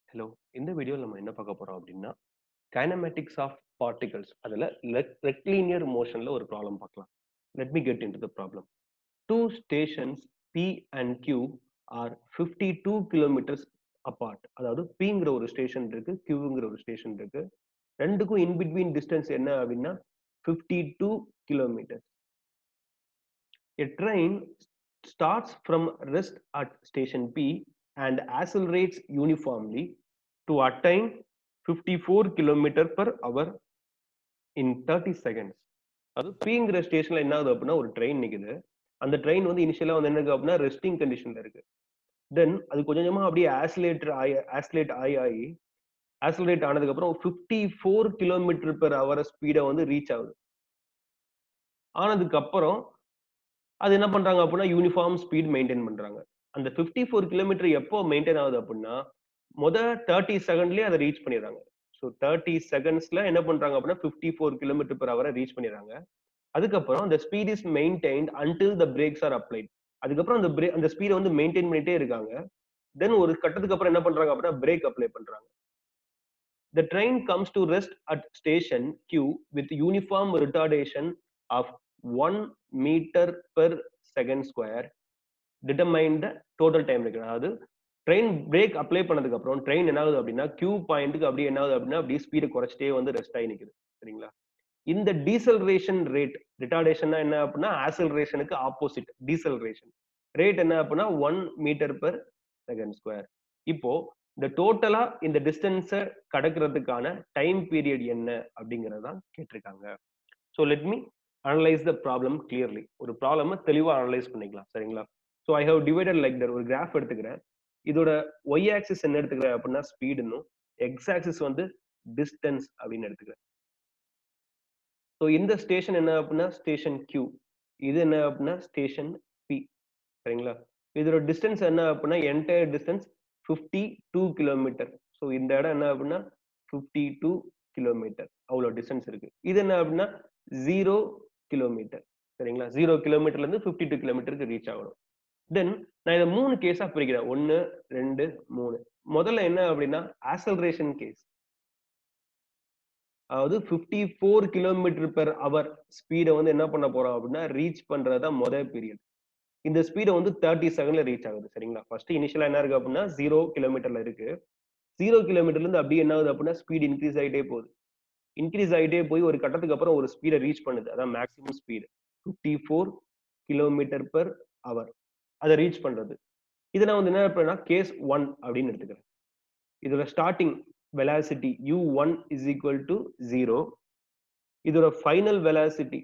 Hello இந்த வீடியோவில் நம்ம என்ன பார்க்க போறோம் அப்படின்னா கைனமேட்டிக்ஸ் ஆஃப் பார்ட்டிகல்ஸ் அதில் ரெக்லீனியர் மோஷனில் ஒரு ப்ராப்ளம் பார்க்கலாம் let me get into the problem two stations P and Q are fifty two kilometres apart அதாவது பிங்கிற ஒரு ஸ்டேஷன் இருக்கு கியூங்கிற ஒரு ஸ்டேஷன் இருக்கு ரெண்டுக்கும் இன் பிட்வீன் டிஸ்டன்ஸ் என்ன அப்படின்னா fifty two kilometres a train starts from rest at station P and accelerates uniformly to attain 54 km per hour in 30 seconds. அது பிங்கிற ஸ்டேஷன்ல என்ன ஆகுது அப்படின்னா ஒரு ட்ரெயின் நிக்குது அந்த ட்ரெயின் வந்து இனிஷியலா வந்து என்ன இருக்கு அப்படின்னா ரெஸ்டிங் கண்டிஷன்ல இருக்கு தென் அது கொஞ்சம் கொஞ்சமா அப்படியே ஆசிலேட்டர் ஆகி ஆசிலேட் ஆகி ஆகி ஆசிலேட் ஆனதுக்கு அப்புறம் fifty four kilometre per hour ஸ்பீடை வந்து ரீச் ஆகுது ஆனதுக்கு அப்புறம் அது என்ன பண்றாங்க அப்படின்னா யூனிஃபார்ம் ஸ்பீட் மெயின்டைன் பண்றாங்க அந்த ஃபிஃப்டி ஃபோர் கிலோமீட்டர் எப்போ மெயின்டைன் ஆகுது அப்படின்னா முத தேர்ட்டி செகண்ட்லயே அதை ரீச் பண்ணிடுறாங்க ஸோ தேர்ட்டி செகண்ட்ஸ்ல என்ன பண்றாங்க அப்படின்னா ஃபிஃப்டி ஃபோர் கிலோமீட்டர் பெர் ஹவரை ரீச் பண்ணிடுறாங்க அதுக்கப்புறம் அந்த speed is maintained until the brakes are applied அதுக்கப்புறம் அந்த பிரேக் அந்த ஸ்பீடை வந்து மெயின்டைன் பண்ணிட்டே இருக்காங்க தென் ஒரு கட்டத்துக்கு அப்புறம் என்ன பண்றாங்க அப்படின்னா பிரேக் அப்ளை பண்றாங்க The train comes to rest at station Q with uniform retardation of 1 meter per second square determine the total time இருக்கு அதாவது ட்ரெயின் பிரேக் அப்ளை பண்ணதுக்கு அப்புறம் ட்ரெயின் என்ன ஆகுது அப்படின்னா கியூ பாயிண்ட்டுக்கு அப்படியே என்ன ஆகுது அப்படின்னா அப்படியே ஸ்பீடை குறைச்சிட்டே வந்து ரெஸ்ட் ஆகி நிக்குது சரிங்களா இந்த டீசல்ரேஷன் ரேட் ரிட்டார்டேஷன் என்ன அப்படின்னா ஆசல்ரேஷனுக்கு ஆப்போசிட் டீசல்ரேஷன் ரேட் என்ன அப்படின்னா one metre per second square இப்போ இந்த டோட்டலா இந்த டிஸ்டன்ஸை கடக்கிறதுக்கான டைம் பீரியட் என்ன அப்படிங்கறது தான் கேட்டிருக்காங்க so let me analyse the problem clearly ஒரு ப்ராப்ளமை தெளிவாக அனலைஸ் பண்ணிக்கலாம் சரிங்களா so I have divided like that ஒரு கிராஃப் எடுத்துக்கிறேன் இதோட ஒய் ஆக்சிஸ் என்ன எடுத்துக்கிறேன் அப்படின்னா ஸ்பீடுன்னு எக்ஸ் ஆக்சிஸ் வந்து டிஸ்டன்ஸ் அப்படின்னு எடுத்துக்கிறேன் ஸோ இந்த ஸ்டேஷன் என்ன அப்படின்னா ஸ்டேஷன் கியூ இது என்ன அப்படின்னா ஸ்டேஷன் பி சரிங்களா இதோட டிஸ்டன்ஸ் என்ன அப்படின்னா entire distance fifty two kilometre so இந்த இடம் என்ன அப்படின்னா ஃபிஃப்டி டூ கிலோமீட்டர் அவ்வளோ டிஸ்டன்ஸ் இருக்கு இது என்ன அப்படின்னா ஜீரோ கிலோமீட்டர் சரிங்களா ஜீரோ கிலோமீட்டர்ல இருந்து ஃபிஃப்டி டூ கிலோமீட்டருக்கு ரீச் ஆகணும் தென் நான் இதை மூணு கேஸா பிரிக்கிறேன் ஒன்னு ரெண்டு மூணு முதல்ல என்ன அப்படின்னா ஆசல்ரேஷன் கேஸ் அதாவது fifty four kilometre per hour ஸ்பீடை வந்து என்ன பண்ண போறோம் அப்படின்னா ரீச் பண்றதுதான் முதல் பீரியட் இந்த ஸ்பீடை வந்து தேர்ட்டி செகண்ட்ல ரீச் ஆகுது சரிங்களா ஃபர்ஸ்ட் இனிஷியலா என்ன இருக்கு அப்படின்னா ஜீரோ கிலோமீட்டர்ல இருக்கு ஜீரோ கிலோமீட்டர்ல இருந்து அப்படியே என்ன ஆகுது அப்படின்னா ஸ்பீட் இன்க்ரீஸ் ஆகிட்டே போகுது இன்க்ரீஸ் ஆகிட்டே போய் ஒரு கட்டத்துக்கு அப்புறம் ஒரு ஸ்பீடை ரீச் பண்ணுது அதான் maximum speed fifty four kilometre per hour அதை ரீச் பண்றது இதை நான் வந்து என்ன பண்ணா கேஸ் ஒன் அப்படின்னு எடுத்துக்கிறேன் இதோட starting velocity U one is equal to zero இதோட final velocity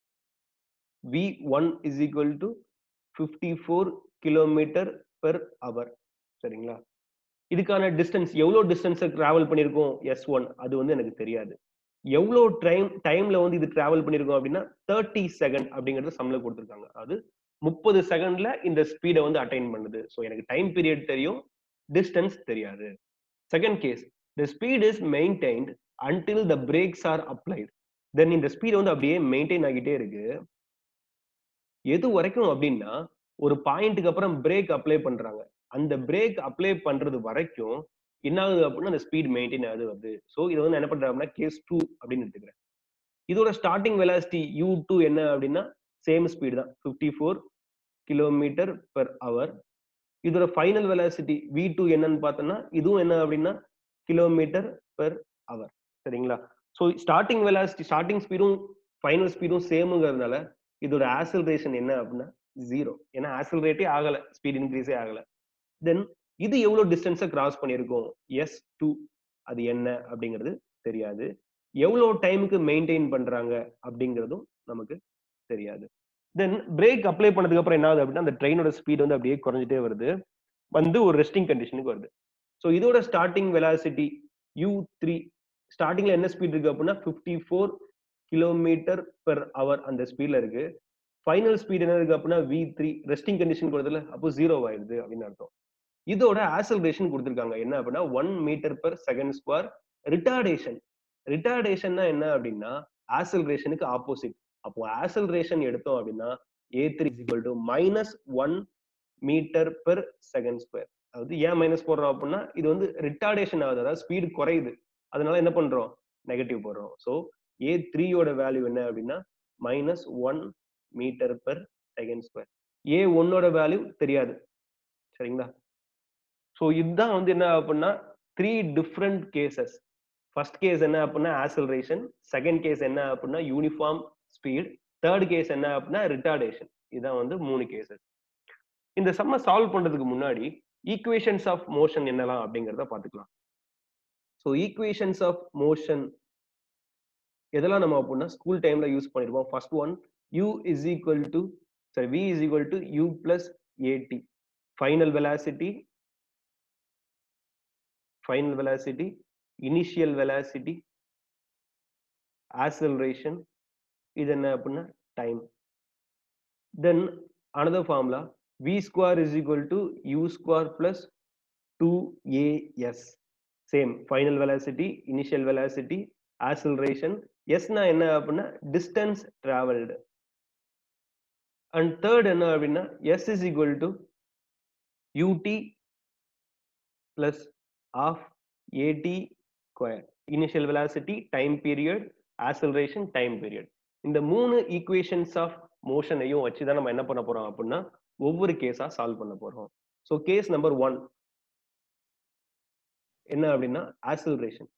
V one is equal to fifty four kilometre per hour சரிங்களா இதுக்கான டிஸ்டன்ஸ் எவ்வளோ டிஸ்டன்ஸை டிராவல் பண்ணியிருக்கோம் எஸ் ஒன் அது வந்து எனக்கு தெரியாது எவ்வளோ டைம் டைம்ல வந்து இது டிராவல் பண்ணியிருக்கோம் அப்படின்னா தேர்ட்டி செகண்ட் அப்படிங்கிறது சம்ல கொடுத்துருக்காங்க அது முப்பது செகண்ட்ல இந்த ஸ்பீடை வந்து அட்டைன் பண்ணுது ஸோ எனக்கு டைம் பீரியட் தெரியும் டிஸ்டன்ஸ் தெரியாது second case the speed is maintained until the brakes are applied then இந்த ஸ்பீட் வந்து அப்படியே மெயின்டைன் ஆகிட்டே இருக்கு எது வரைக்கும் அப்படின்னா ஒரு பாயிண்ட்டுக்கு அப்புறம் பிரேக் அப்ளை பண்றாங்க அந்த பிரேக் அப்ளை பண்றது வரைக்கும் என்ன ஆகுது அப்படின்னா அந்த ஸ்பீட் மெயின்டைன் ஆகுது வருது ஸோ இதை வந்து என்ன பண்றாங்கன்னா கேஸ் டூ அப்படின்னு எடுத்துக்கிறேன் இதோட ஸ்டார்டிங் வெலாசிட்டி யூ டூ என்ன அப்படின்னா சேம் ஸ்பீடு தான் fifty four kilometre per hour இதோட ஃபைனல் வெலாசிட்டி வி டூ என்னன்னு பார்த்தோம்னா இதுவும் என்ன அப்படின்னா கிலோமீட்டர் பெர் அவர் சரிங்களா ஸோ ஸ்டார்டிங் வெலாசிட்டி ஸ்டார்டிங் ஸ்பீடும் ஃபைனல் ஸ்பீடும் சேமுங்கிறதுனால இதோட ஆசல்ரேஷன் என்ன அப்படின்னா ஜீரோ ஏன்னா ஆசல்ரேட்டே ஆகல ஸ்பீட் இன்க்ரீஸே ஆகல தென் இது எவ்வளவு டிஸ்டன்ஸை கிராஸ் பண்ணியிருக்கோம் எஸ் டூ அது என்ன அப்படிங்கிறது தெரியாது எவ்வளோ டைமுக்கு மெயின்டைன் பண்றாங்க அப்படிங்கிறதும் நமக்கு தெரியாது தென் பிரேக் அப்ளை பண்ணதுக்கு அப்புறம் என்ன ஆகுது அப்படின்னா அந்த ட்ரெயினோட ஸ்பீட் வந்து அப்படியே குறைஞ்சிட்டே வருது வந்து ஒரு ரெஸ்டிங் கண்டிஷனுக்கு வருது ஸோ இதோட ஸ்டார்டிங் வெலாசிட்டி யூ த்ரீ ஸ்டார்டிங்ல என்ன ஸ்பீட் இருக்கு அப்படின்னா fifty four kilometre per hour அந்த ஸ்பீட்ல இருக்கு ஃபைனல் ஸ்பீட் என்ன இருக்கு அப்படின்னா வி த்ரீ ரெஸ்டிங் கண்டிஷன் கொடுத்ததுல அப்போ ஜீரோ ஆயிடுது அப்படின்னு அர்த்தம் இதோட ஆசல்ரேஷன் கொடுத்துருக்காங்க என்ன அப்படின்னா one metre per second square retardation ரிட்டார்டேஷன்னா என்ன அப்படின்னா ஆசல்ரேஷனுக்கு ஆப்போசிட் அப்போ ஆசல்ரேஷன் எடுத்தோம் அப்படின்னா A three is equal to minus one metre per second square அதாவது ஏன் மைனஸ் போடுறோம் அப்படின்னா இது வந்து ரிட்டார்டேஷன் ஆகுது அதாவது ஸ்பீடு குறையுது அதனால என்ன பண்றோம் நெகட்டிவ் போடுறோம் ஸோ ஏ த்ரீயோட வேல்யூ என்ன அப்படின்னா minus one metre per second square A ஒன்னோட வேல்யூ தெரியாது சரிங்களா ஸோ இதுதான் வந்து என்ன அப்படின்னா three different cases first case என்ன அப்படின்னா ஆசலரேஷன் செகண்ட் கேஸ் என்ன அப்படின்னா யூனிஃபார்ம் ஸ்பீட் தேர்ட் கேஸ் என்ன அப்படின்னா ரிட்டார்டேஷன் இதுதான் வந்து மூணு கேசஸ் இந்த சம்ம சால்வ் பண்றதுக்கு முன்னாடி ஈக்குவேஷன்ஸ் ஆஃப் மோஷன் என்னலாம் அப்படிங்கிறத பார்த்துக்கலாம் ஸோ ஈக்குவேஷன்ஸ் ஆஃப் மோஷன் எதெல்லாம் நம்ம அப்படின்னா ஸ்கூல் டைம்ல யூஸ் பண்ணிருப்போம் first one U is equal to sorry V is equal to U plus A T final velocity final velocity initial velocity acceleration இது என்ன அப்படின்னா time then another formula V square is equal to U square plus two A S same final velocity initial velocity acceleration எஸ்னா என்ன அப்படின்னா distance travelled and third என்ன அப்படின்னா S is equal to U T plus half A T square initial velocity time period acceleration time period இந்த மூணு equations of மோஷனையும் வச்சு தான் நம்ம என்ன பண்ண போறோம் அப்படின்னா ஒவ்வொரு கேஸா சால்வ் பண்ண போறோம் ஸோ கேஸ் நம்பர் ஒன் என்ன அப்படின்னா ஆசலரேஷன்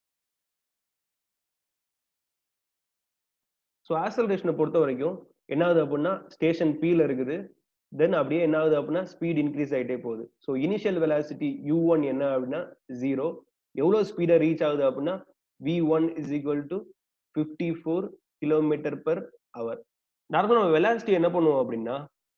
ஸோ ஆசலரேஷனை பொறுத்த வரைக்கும் என்ன ஆகுது அப்படின்னா ஸ்டேஷன் பீல இருக்குது தென் அப்படியே என்ன ஆகுது அப்படின்னா ஸ்பீட் இன்க்ரீஸ் ஆகிட்டே போகுது so initial velocity U one என்ன அப்படின்னா ஜீரோ எவ்வளோ ஸ்பீடை ரீச் ஆகுது அப்படின்னா V one is equal to fifty four kilometre per hour நார்மலாக நம்ம வெலாசிட்டி என்ன பண்ணுவோம் அப்படின்னா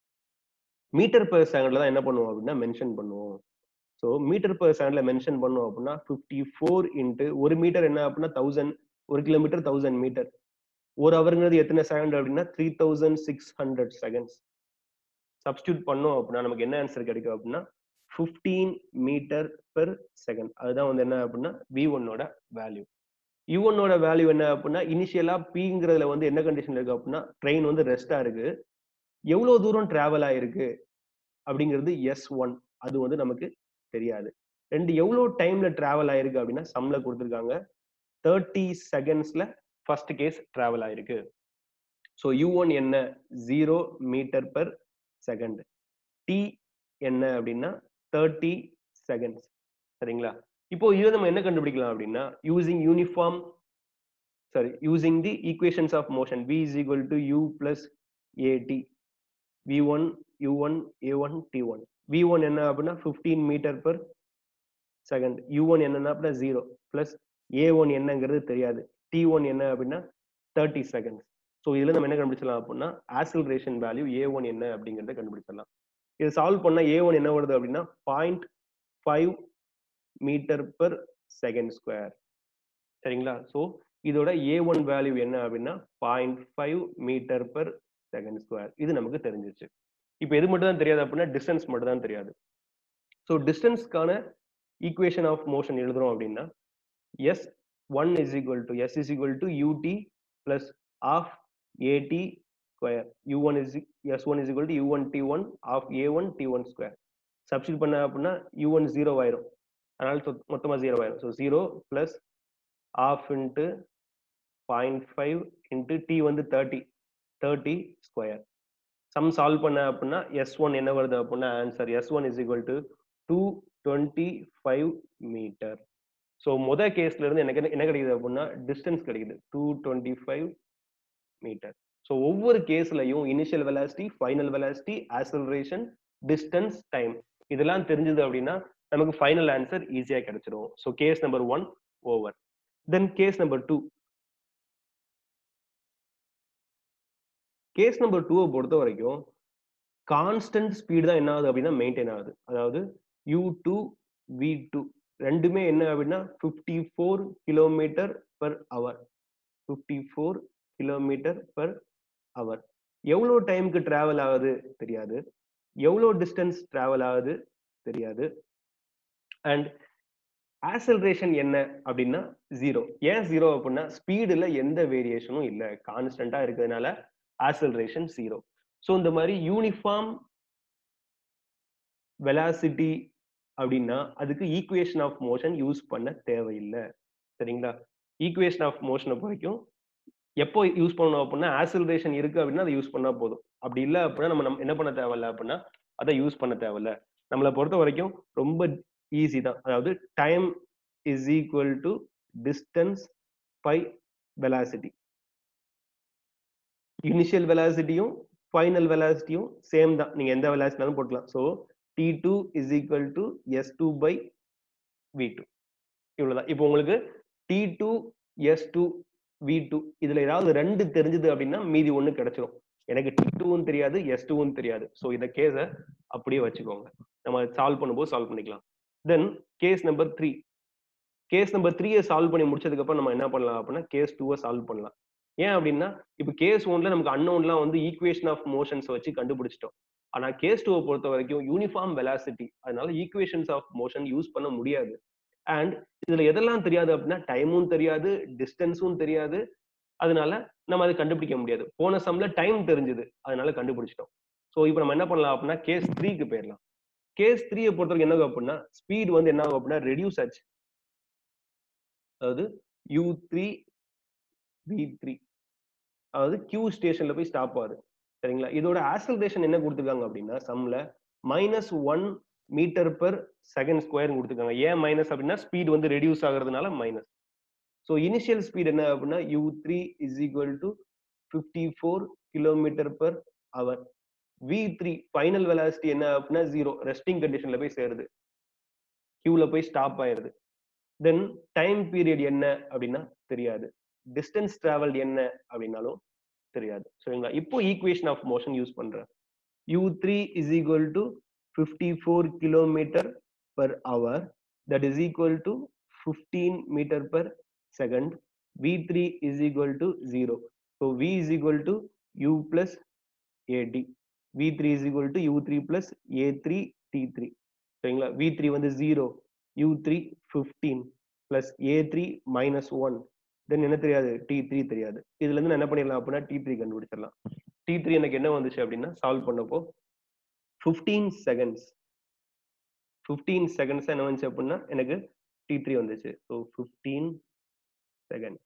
மீட்டர் பர் செகண்ட்ல தான் என்ன பண்ணுவோம் அப்படின்னா மென்ஷன் பண்ணுவோம் ஸோ மீட்டர் பர் செகண்ட்ல மென்ஷன் பண்ணோம் அப்படின்னா ஃபிஃப்டி ஃபோர் இன்ட்டு ஒரு மீட்டர் என்ன அப்படின்னா தௌசண்ட் ஒரு கிலோமீட்டர் தௌசண்ட் மீட்டர் ஒரு ஹவருங்கிறது எத்தனை செகண்ட் அப்படின்னா three thousand six hundred seconds substitute பண்ணோம் அப்படின்னா நமக்கு என்ன ஆன்சர் கிடைக்கும் அப்படின்னா ஃபிஃப்டீன் மீட்டர் பெர் செகண்ட் அதுதான் வந்து என்ன அப்படின்னா வி ஒன்னோட வேல்யூ யூ ஒன்னோட வேல்யூ என்ன அப்படின்னா இனிஷியலா பிங்கிறதுல வந்து என்ன கண்டிஷன் இருக்கு அப்படின்னா ட்ரெயின் வந்து ரெஸ்டா இருக்கு எவ்வளவு தூரம் டிராவல் ஆயிருக்கு அப்படிங்கிறது எஸ் ஒன் அது வந்து நமக்கு தெரியாது ரெண்டு எவ்வளவு டைம்ல டிராவல் ஆயிருக்கு அப்படின்னா சம்ல கொடுத்துருக்காங்க தேர்ட்டி செகண்ட்ஸ்ல ஃபர்ஸ்ட் கேஸ் டிராவல் ஆயிருக்கு ஸோ யூ ஒன் என்ன zero metre per second T என்ன அப்படின்னா தேர்ட்டி செகண்ட்ஸ் சரிங்களா இப்போ இது நம்ம என்ன கண்டுபிடிக்கலாம் அப்படின்னா using uniform sorry using the equations of motion V is equal to U plus A T V one U one A one T one V one என்ன அப்படின்னா fifteen metre per second U one என்னன்னா அப்படின்னா zero plus A one என்னங்கிறது தெரியாது D one என்ன அப்படின்னா thirty seconds so இதுல நம்ம என்ன கண்டுபிடிச்சலாம் அப்படின்னா ஆசிலரேஷன் வேல்யூ ஏ ஒன் என்ன அப்படிங்கிறத கண்டுபிடிச்சிடலாம் இது சால்வ் பண்ணா ஏ ஒன் என்ன வருது அப்படின்னா point five metre per second square சரிங்களா ஸோ இதோட ஏ ஒன் வேல்யூ என்ன அப்படின்னா point five metre per second square இது நமக்கு தெரிஞ்சிச்சு இப்போ எது மட்டும் தான் தெரியாது அப்படின்னா டிஸ்டன்ஸ் மட்டும் தான் தெரியாது ஸோ டிஸ்டன்ஸ்க்கான ஈக்குவேஷன் ஆஃப் மோஷன் எழுதுறோம் அப்படின்னா S one is equal to S is equal to U T plus half A T square U one is S one is equal to U one T one half A one T one square substitute பண்ண அப்படின்னா you one zero ஆயிரும் அதனால மொத்தமாக zero ஆயிரும் so zero plus half into point five into T வந்து thirty thirty square sum solve பண்ண அப்படின்னா S one என்ன வருது அப்படின்னா answer S one is equal to two twenty five metre so முத கேஸ்ல இருந்து எனக்கு என்ன கிடைக்குது அப்படின்னா டிஸ்டன்ஸ் கிடைக்குது two twenty five metre so ஒவ்வொரு கேஸ்லையும் initial velocity final velocity acceleration distance time இதெல்லாம் தெரிஞ்சது அப்படின்னா நமக்கு ஃபைனல் ஆன்சர் ஈஸியாக கிடைச்சிடும் so case number one over then case number two case number டூவை பொறுத்த வரைக்கும் கான்ஸ்டன்ட் ஸ்பீடு தான் என்ன ஆகுது அப்படின்னா மெயின்டைன் ஆகுது அதாவது யூ டூ வி டூ ரெண்டுமே என்ன அப்படின்னா fifty four kilometre per hour fifty four kilometre per hour எவ்வளோ டைமுக்கு டிராவல் ஆகுது தெரியாது எவ்வளோ டிஸ்டன்ஸ் டிராவல் ஆகுது தெரியாது அண்ட் ஆசலரேஷன் என்ன அப்படின்னா ஜீரோ ஏன் ஜீரோ அப்படின்னா ஸ்பீடுல எந்த வேரியேஷனும் இல்லை கான்ஸ்டன்டா இருக்கிறதுனால ஆசலரேஷன் ஜீரோ ஸோ இந்த மாதிரி யூனிஃபார்ம் வெலாசிட்டி அப்படின்னா அதுக்கு ஈக்குவேஷன் ஆஃப் மோஷன் யூஸ் பண்ண தேவையில்லை சரிங்களா ஈக்குவேஷன் ஆஃப் மோஷனை பொறுக்கும் எப்போ யூஸ் பண்ணணும் அப்படின்னா ஆசிலரேஷன் இருக்கு அப்படின்னா அதை யூஸ் பண்ணா போதும் அப்படி இல்லை அப்படின்னா நம்ம நம்ம என்ன பண்ண தேவையில்ல அப்படின்னா அதை யூஸ் பண்ண தேவையில்ல நம்மளை பொறுத்த வரைக்கும் ரொம்ப ஈஸி தான் அதாவது time is equal to distance by velocity initial வெலாசிட்டியும் ஃபைனல் வெலாசிட்டியும் சேம் தான் நீங்க எந்த வெலாசிட்டினாலும் போட்டுக்கலாம் so T two is equal to S two by V two இவ்வளவுதான் இப்போ உங்களுக்கு T two S two V two இதுல ஏதாவது ரெண்டு தெரிஞ்சது அப்படின்னா மீதி ஒண்ணு கிடைச்சிரும் எனக்கு டி டூவும் தெரியாது எஸ் டூவும் தெரியாது ஸோ இந்த கேஸை அப்படியே வச்சுக்கோங்க நம்ம சால்வ் பண்ணும்போது சால்வ் பண்ணிக்கலாம் then case number three case number த்ரீயை சால்வ் பண்ணி முடிச்சதுக்கு அப்புறம் நம்ம என்ன பண்ணலாம் அப்படின்னா கேஸ் டூவை சால்வ் பண்ணலாம் ஏன் அப்படின்னா இப்போ கேஸ் ஒன்ல நமக்கு அன்னோன்லாம் வந்து ஈக்குவேஷன் ஆஃப் மோஷன்ஸ் வச்சு கண்டுபிடிச்சிட்டோம் ஆனா கேஸ் டூவை பொறுத்த வரைக்கும் யூனிஃபார்ம் வெலாசிட்டி அதனால ஈக்குவேஷன்ஸ் ஆஃப் மோஷன் யூஸ் பண்ண முடியாது அண்ட் இதுல எதெல்லாம் தெரியாது அப்படின்னா டைமும் தெரியாது டிஸ்டன்ஸும் தெரியாது அதனால நம்ம அதை கண்டுபிடிக்க முடியாது போன சம்ல டைம் தெரிஞ்சது அதனால கண்டுபிடிச்சிட்டோம் ஸோ இப்போ நம்ம என்ன பண்ணலாம் அப்படின்னா கேஸ் த்ரீக்கு போயிடலாம் கேஸ் த்ரீயை பொறுத்த வரைக்கும் என்ன ஆகும் அப்படின்னா ஸ்பீட் வந்து என்ன ஆகும் அப்படின்னா ரெடியூஸ் ஆச்சு அதாவது யூ த்ரீ வி த்ரீ அதாவது கியூ ஸ்டேஷன்ல போய் ஸ்டாப் ஆகுது சரிங்களா இதோட ஆசல்ரேஷன் என்ன கொடுத்துருக்காங்க அப்படின்னா சம்ல minus one metre per second square கொடுத்துருக்காங்க ஏன் மைனஸ் அப்படின்னா ஸ்பீட் வந்து ரெடியூஸ் ஆகுறதுனால மைனஸ் ஸோ இனிஷியல் ஸ்பீட் என்ன அப்படின்னா U three is equal to fifty four kilometre per hour V three final velocity என்ன அப்படின்னா ஜீரோ ரெஸ்டிங் கண்டிஷன்ல போய் சேருது கியூல போய் ஸ்டாப் ஆயிருது தென் டைம் பீரியட் என்ன அப்படின்னா தெரியாது டிஸ்டன்ஸ் டிராவல் என்ன அப்படின்னாலும் தெரியாது சரிங்களா இப்போ ஈக்குவேஷன் ஆஃப் மோஷன் யூஸ் பண்றேன் U three is equal to fifty four kilometre per hour that is equal to fifteen metre per second V three is equal to zero so V is equal to U plus A T V three is equal to U three plus A three T three சரிங்களா V three வந்து zero U three fifteen plus A three minus one then என்ன தெரியாது D three தெரியாது இதுல இருந்து நான் என்ன பண்ணிடலாம் அப்படின்னா டி த்ரீ கண்டுபிடிச்சிடலாம் டி த்ரீ எனக்கு என்ன வந்துச்சு அப்படின்னா சால்வ் பண்ணப்போ ஃபிஃப்டீன் செகண்ட்ஸ் ஃபிஃப்டீன் செகண்ட்ஸ் என்ன வந்துச்சு அப்படின்னா எனக்கு டி த்ரீ வந்துச்சு ஸோ ஃபிஃப்டீன் செகண்ட்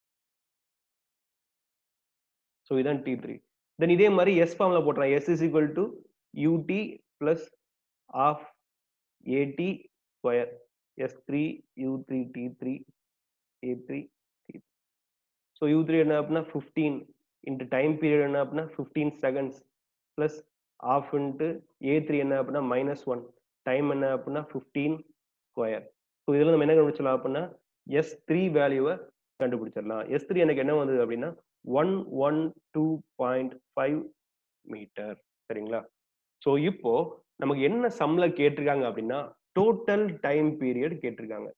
ஸோ இதான் டி த்ரீ தென் இதே மாதிரி எஸ் ஃபார்ம்ல போட்டுறேன் S is equal to U T plus half A T square S three U three T three A three T so U three என்ன அப்படின்னா fifteen into time period என்ன அப்படின்னா fifteen seconds plus half into A three என்ன அப்படின்னா minus one time என்ன அப்படின்னா fifteen square so இதில் நம்ம என்ன கண்டுபிடிச்சலாம் அப்படின்னா எஸ் த்ரீ வேல்யூவை கண்டுபிடிச்சிடலாம் எஸ் த்ரீ எனக்கு என்ன வந்தது அப்படின்னா one one two point five metre சரிங்களா ஸோ இப்போ நமக்கு என்ன சம்ல கேட்டிருக்காங்க அப்படின்னா டோட்டல் டைம் பீரியட் கேட்டிருக்காங்க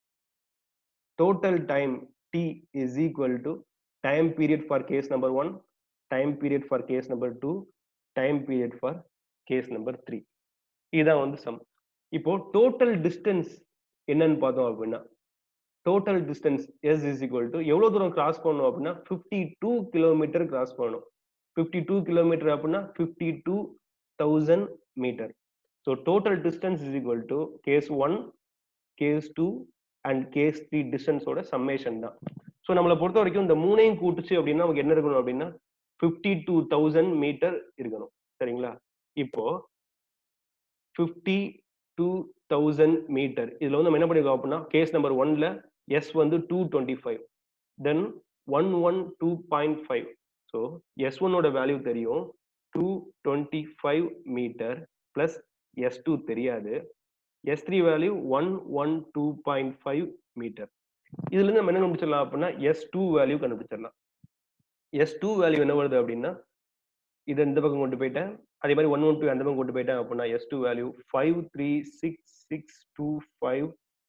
total time T is equal to time period for case number one time period for case number two time period for case number three இதுதான் வந்து சம் இப்போ டோட்டல் டிஸ்டன்ஸ் என்னன்னு பார்த்தோம் அப்படின்னா total distance S is equal to எவ்வளோ தூரம் cross பண்ணணும் அப்படின்னா ஃபிஃப்டி டூ கிலோமீட்டர் கிராஸ் பண்ணணும் ஃபிஃப்டி டூ கிலோமீட்டர் அப்படின்னா fifty two thousand metre so total distance is equal to case one case two and case three டிஸ்டன்ஸோட summation தான் so நம்மளை பொறுத்த வரைக்கும் இந்த மூணையும் கூட்டுச்சு அப்படின்னா நமக்கு என்ன இருக்கணும் அப்படின்னா ஃபிஃப்டி டூ தௌசண்ட் மீட்டர் இருக்கணும் சரிங்களா இப்போ ஃபிஃப்டி டூ தௌசண்ட் மீட்டர் இதுல வந்து நம்ம என்ன பண்ணிருக்கோம் அப்படின்னா கேஸ் நம்பர் ஒன்ல எஸ் வந்து two twenty five then one one two point five so S ஒன்னோட வேல்யூ தெரியும் two twenty five metre plus S two தெரியாது S three value one one two point five metre இதுல இருந்து நம்ம என்ன கண்டுபிடிச்சிடலாம் அப்படின்னா எஸ் டூ வேல்யூ கண்டுபிடிச்சிடலாம் எஸ் டூ வேல்யூ என்ன வருது அப்படின்னா இதை இந்த பக்கம் கொண்டு போயிட்டேன் அதே மாதிரி ஒன் ஒன் டூ அந்த பக்கம் கொண்டு போயிட்டேன் அப்படின்னா S two value five three six six two five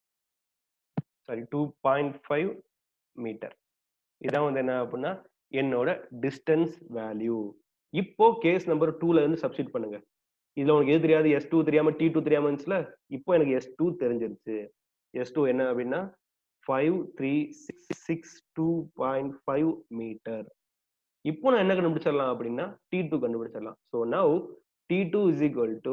sorry two point five metre இதான் வந்து என்ன அப்படின்னா என்னோட டிஸ்டன்ஸ் வேல்யூ இப்போ கேஸ் நம்பர் டூல இருந்து சப்ஸ்டிட் பண்ணுங்க இதுல உனக்கு எது தெரியாது எஸ் டூ தெரியாம டி டூ தெரியாம இருந்துச்சுல இப்போ எனக்கு எஸ் டூ தெரிஞ்சிருச்சு எஸ் டூ என்ன அப்படின்னா five three six six two point five metre இப்போ நான் என்ன கண்டுபிடிச்சிடலாம் அப்படின்னா டி டூ கண்டுபிடிச்சிடலாம் so now D two is equal to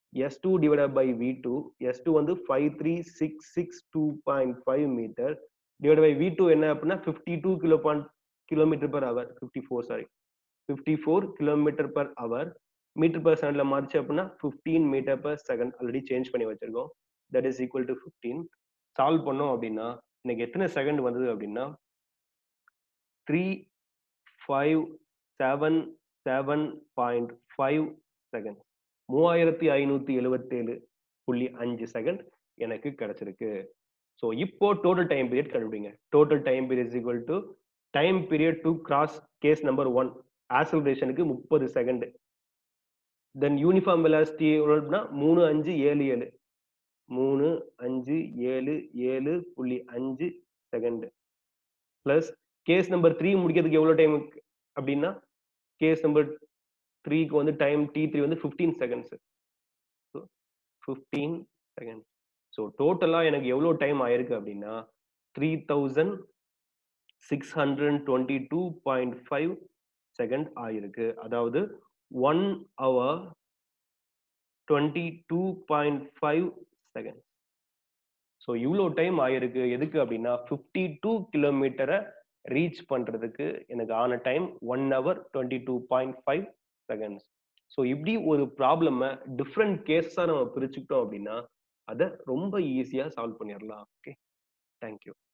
S two divide by V two S two வந்து five three six six two point five metre divide by V two என்ன அப்படின்னா fifty two kilo point kilometre per hour fifty four sorry fifty four kilometre per hour metre per செகண்ட்ல மாறிச்சு அப்படின்னா fifteen metre per second already change பண்ணி வச்சிருக்கோம் that is equal to fifteen solve பண்ணோம் அப்படின்னா எனக்கு எத்தனை செகண்ட் வந்தது அப்படின்னா three five seven seven point five second மூவாயிரத்தி ஐநூத்தி எழுவத்தேழு புள்ளி அஞ்சு செகண்ட் எனக்கு கிடைச்சிருக்கு ஸோ இப்போ டோட்டல் டைம் பீரியட் கண்டுபிடிங்க total time period equal to time period to cross case number one ஆசலரேஷனுக்கு முப்பது செகண்ட் தென் யூனிஃபார்ம் வெலாசிட்டி எவ்வளோனா மூணு அஞ்சு ஏழு ஏழு மூணு அஞ்சு ஏழு ஏழு புள்ளி அஞ்சு second plus case number three முடிக்கிறதுக்கு எவ்வளோ டைம் அப்படின்னா கேஸ் நம்பர் த்ரீக்கு வந்து டைம் டி த்ரீ வந்து fifteen seconds so fifteen seconds so டோட்டலாக எனக்கு எவ்வளோ டைம் ஆயிருக்கு அப்படின்னா three thousand six hundred twenty two point five second ஆயிருக்கு அதாவது one hour twenty two point five second so இவ்வளோ டைம் ஆயிருக்கு எதுக்கு அப்படின்னா ஃபிஃப்டி டூ கிலோமீட்டரை ரீச் பண்ணுறதுக்கு எனக்கு ஆன time one hour twenty two point five seconds so இப்படி ஒரு ப்ராப்ளமை டிஃப்ரெண்ட் கேஸாக நம்ம பிரிச்சுக்கிட்டோம் அப்படின்னா அதை ரொம்ப ஈஸியாக சால்வ் பண்ணிடலாம் ஓகே தேங்க்யூ